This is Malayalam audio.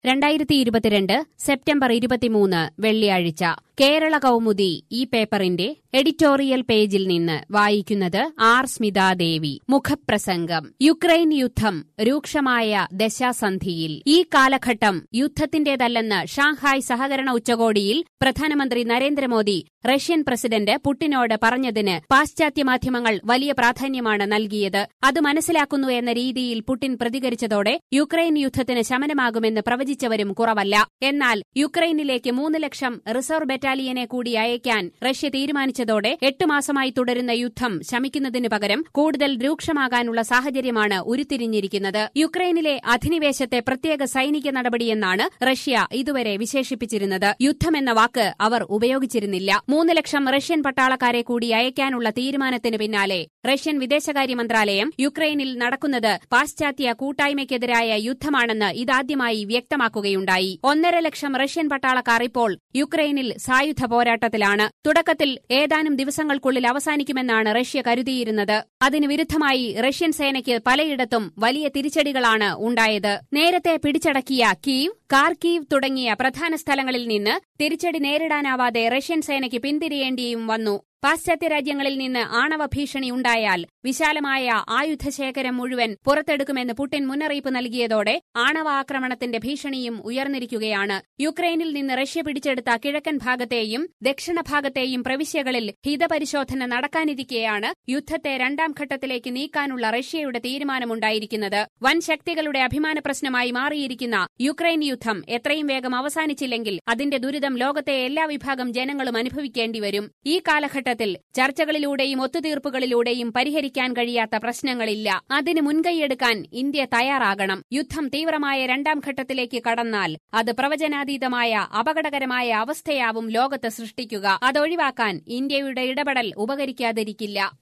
രണ്ടായിരത്തി ഇരുപത്തിരണ്ട് സെപ്റ്റംബർ ഇരുപത്തിമൂന്ന് വെള്ളിയാഴ്ച കേരള കൗമുദി ഈ പേപ്പറിന്റെ എഡിറ്റോറിയൽ പേജിൽ നിന്ന് വായിക്കുന്നത് ആർ സ്മിതാദേവി മുഖപ്രസംഗം യുക്രൈൻ യുദ്ധം രൂക്ഷമായ ദശാസന്ധിയിൽ ഈ കാലഘട്ടം യുദ്ധത്തിന്റേതല്ലെന്ന് ഷാങ്ഹായ് സഹകരണ ഉച്ചകോടിയിൽ പ്രധാനമന്ത്രി നരേന്ദ്രമോദി റഷ്യൻ പ്രസിഡന്റ് പുടിനോട് പറഞ്ഞതിന് പാശ്ചാത്യ മാധ്യമങ്ങൾ വലിയ പ്രാധാന്യമാണ് നൽകിയത് അത് മനസ്സിലാക്കുന്നു എന്ന രീതിയിൽ പുടിൻ പ്രതികരിച്ചതോടെ യുക്രൈൻ യുദ്ധത്തിന് ശമനമാകുമെന്ന് പ്രവചിച്ചവരും കുറവല്ല എന്നാൽ യുക്രൈനിലേക്ക് മൂന്ന് ലക്ഷം റിസർവ് ബറ്റാലിയനെ കൂടി അയക്കാൻ റഷ്യ തീരുമാനിച്ചതോടെ എട്ട് മാസമായി തുടരുന്ന യുദ്ധം ശമിക്കുന്നതിനു പകരം കൂടുതൽ രൂക്ഷമാകാനുള്ള സാഹചര്യമാണ് ഉരുത്തിരിഞ്ഞിരിക്കുന്നത് യുക്രൈനിലെ അധിനിവേശത്തെ പ്രത്യേക സൈനിക നടപടിയെന്നാണ് റഷ്യ ഇതുവരെ വിശേഷിപ്പിച്ചിരുന്നത് യുദ്ധമെന്ന വാക്ക് അവർ ഉപയോഗിച്ചിരുന്നില്ല മൂന്ന് ലക്ഷം റഷ്യൻ പട്ടാളക്കാരെ കൂടി അയക്കാനുള്ള തീരുമാനത്തിന് പിന്നാലെ റഷ്യൻ വിദേശകാര്യ മന്ത്രാലയം യുക്രൈനിൽ നടക്കുന്നത് പാശ്ചാത്യ കൂട്ടായ്മയ്ക്കെതിരായ യുദ്ധമാണെന്ന് ഇതാദ്യമായി വ്യക്തമാക്കുകയുണ്ടായി ഒന്നര ലക്ഷം റഷ്യൻ പട്ടാളക്കാർ ഇപ്പോൾ യുക്രൈനിൽ സായുധ പോരാട്ടത്തിലാണ് തുടക്കത്തിൽ ഏതാനും ദിവസങ്ങൾക്കുള്ളിൽ അവസാനിക്കുമെന്നാണ് റഷ്യ കരുതിയിരുന്നത് അതിനു വിരുദ്ധമായി റഷ്യൻ സേനയ്ക്ക് പലയിടത്തും വലിയ തിരിച്ചടികളാണ് ഉണ്ടായത് നേരത്തെ പിടിച്ചടക്കിയ കീവ് കാർക്കീവ് തുടങ്ങിയ പ്രധാന സ്ഥലങ്ങളിൽ നിന്ന് തിരിച്ചടി നേരിടാനാവാതെ റഷ്യൻ സേനയ്ക്ക് പിന്തിരിയേണ്ടിയും വന്നു പാശ്ചാത്യ രാജ്യങ്ങളിൽ നിന്ന് ആണവ ഭീഷണി ഉണ്ടായാൽ വിശാലമായ ആയുധശേഖരം മുഴുവൻ പുറത്തെടുക്കുമെന്ന് പുടിൻ മുന്നറിയിപ്പ് നൽകിയതോടെ ആണവ ആക്രമണത്തിന്റെ ഭീഷണിയും ഉയർന്നിരിക്കുകയാണ് യുക്രൈനിൽ നിന്ന് റഷ്യ പിടിച്ചെടുത്ത കിഴക്കൻ ഭാഗത്തെയും ദക്ഷിണ ഭാഗത്തെയും പ്രവിശ്യകളിൽ ഹിതപരിശോധന നടക്കാനിരിക്കെയാണ് യുദ്ധത്തെ രണ്ടാം ഘട്ടത്തിലേക്ക് നീക്കാനുള്ള റഷ്യയുടെ തീരുമാനമുണ്ടായിരിക്കുന്നത് വൻ ശക്തികളുടെ അഭിമാന പ്രശ്നമായി മാറിയിരിക്കുന്ന യുക്രൈൻ യുദ്ധം എത്രയും വേഗം അവസാനിച്ചില്ലെങ്കിൽ അതിന്റെ ദുരിതം ലോകത്തെ എല്ലാ വിഭാഗം ജനങ്ങളും അനുഭവിക്കേണ്ടി വരും ഈ കാലഘട്ടത്തിൽ ചർച്ചകളിലൂടെയും ഒത്തുതീർപ്പുകളിലൂടെയും പരിഹരിക്കാൻ കഴിയാത്ത പ്രശ്നങ്ങളില്ല അതിന് മുൻകൈയെടുക്കാൻ ഇന്ത്യ തയ്യാറാകണം യുദ്ധം തീവ്രമായ രണ്ടാം ഘട്ടത്തിലേക്ക് കടന്നാൽ അത് പ്രവചനാതീതമായ അപകടകരമായ അവസ്ഥയാവും ലോകത്ത് സൃഷ്ടിക്കുക അതൊഴിവാക്കാൻ ഇന്ത്യയുടെ ഇടപെടൽ ഉപകരിക്കാതിരിക്കില്ല